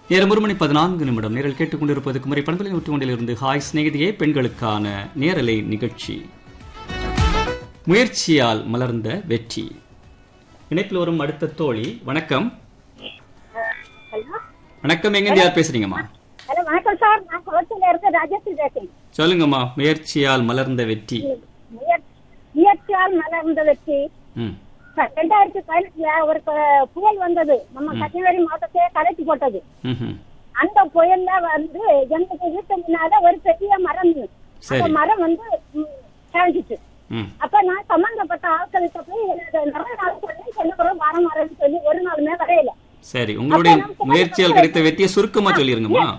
நேரம் ஒரு மணி பதினான்கு நிமிடம் நேரில் கேட்டுக்கொண்டிருப்பது குமரி பண்பலை நூற்றி ஒன்றிலிருந்து ஹாய் சிநேகிதியே பெண்களுக்கான நேரலை நிகழ்ச்சி முயற்சியால் மலர்ந்த வெற்றி இணைப்பில் வரும் அடுத்த தோழி வணக்கம் ஹலோ வணக்கம் எங்க யார் பேசுறீங்கம்மா ஹலோ வணக்கம் சார் நான் கோச்சில இருக்க ராஜேஸ்வரி பேசுறேன் சொல்லுங்கம்மா முயற்சியால் மலர்ந்த வெற்றி முயற்- முயற்சியால் மலர்ந்த வெற்றி ம் சார், ரெண்டாயிரத்தி பதினெட்டுல ஒரு ப- புயல் வந்தது நம்ம கன்னியாகுமரி மாவட்டத்தையே கலைச்சு போட்டது ம்ஹும். அந்த புயல்ல வந்து எங்களுக்கு வீட்டு முன்னால ஒரு பெரிய மரம் இருந்தது. அந்த சரி. மரம் வந்து ம், சாய்ஞ்சிச்சு ம் அப்ப நான் சம்பந்தப்பட்ட ஆட்களுக்கு போய் எனக்கு நிறைய நாள் சொல்லி சொன்னப்புறம் வரம் வரேன்னு சொல்லி ஒரு நாளுமே வரையில சரி உங்களுடைய முயற்சியால் கிடைத்த வெற்றியை சுருக்கமா சொல்லிருங்கம்மா